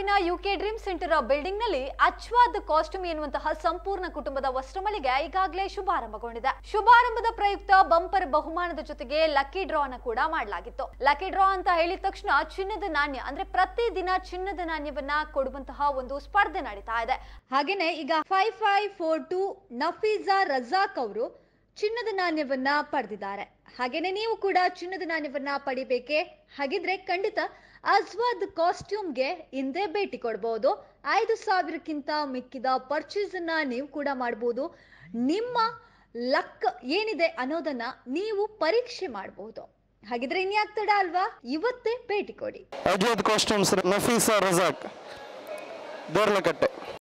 ತಲಪಿನ UK dream centre building ನಲ್ಲಿ Ajwad costume ಎನ್ನುವಂತಹ ಸಂಪೂರ್ಣ ಕುಟುಂಬದ ವಸ್ತ್ರಮಳಿಗೆ ಈಗಾಗಲೇ ಶುಭಾರಂಭಗೊಂಡಿದೆ ಶುಭಾರಂಭದ ಪ್ರಯುಕ್ತ ಬಂಪರ್ ಬಹುಮಾನದ ಜೊತೆಗೆ ಲಕ್ಕಿ ಡ್ರಾ ಅನ್ನ ಕೂಡ ಮಾಡಲಾಗಿತ್ತು ಲಕ್ಕಿ ಡ್ರಾ ಅಂತ ಹೇಳಿದ ತಕ್ಷಣ ಚಿನ್ನದ ನಾಣ್ಯ ಅಂದ್ರೆ ಪ್ರತಿದಿನ ಚಿನ್ನದ ನಾಣ್ಯವನ್ನ ಕೊಡುವಂತಹ ಒಂದು ಸ್ಪರ್ಧೆ ನಡೀತಾ ಇದೆ ಹಾಗೇನೆ ಈಗ five five four two Nafeesa Razak ಅವರು ಚಿನ್ನದ ನಾಣ್ಯವನ್ನ ಪಡೆದಿದ್ದಾರೆ ಹಾಗೇನೆ ನೀವು ಕೂಡ ಚಿನ್ನದ ನಾಣ್ಯವನ್ನ ಪಡಿಬೇಕೆ ಹಾಗಿದ್ರೆ ಖಂಡಿತ ಅಜ್ವಾದ್ ಕಾಸ್ಟ್ಯೂಮ್ಗೆ ಹಿಂದೆ ಭೇಟಿ ಕೊಡಬಹುದು ಐದು ಸಾವಿರಕ್ಕಿಂತ ಮಿಕ್ಕಿದ ಪರ್ಚೇಸ್ ಅನ್ನ ನೀವು ಕೂಡ ಮಾಡಬಹುದು ನಿಮ್ಮ ಲಕ್ ಏನಿದೆ ಅನ್ನೋದನ್ನ ನೀವು ಪರೀಕ್ಷೆ ಮಾಡಬಹುದು ಹಾಗಿದ್ರೆ ಇನ್ಯಾಕ್ ತಡ ಅಲ್ವಾ ಇವತ್ತೇ ಭೇಟಿ ಕೊಡಿ ಅಜ್ವದ್ ಕಾಸ್ಟ್ಯೂಮ್ಸ್ ನಫೀಸಾ ರಜಾಕ್ ದೇರ್ಲಕಟ್ಟೆ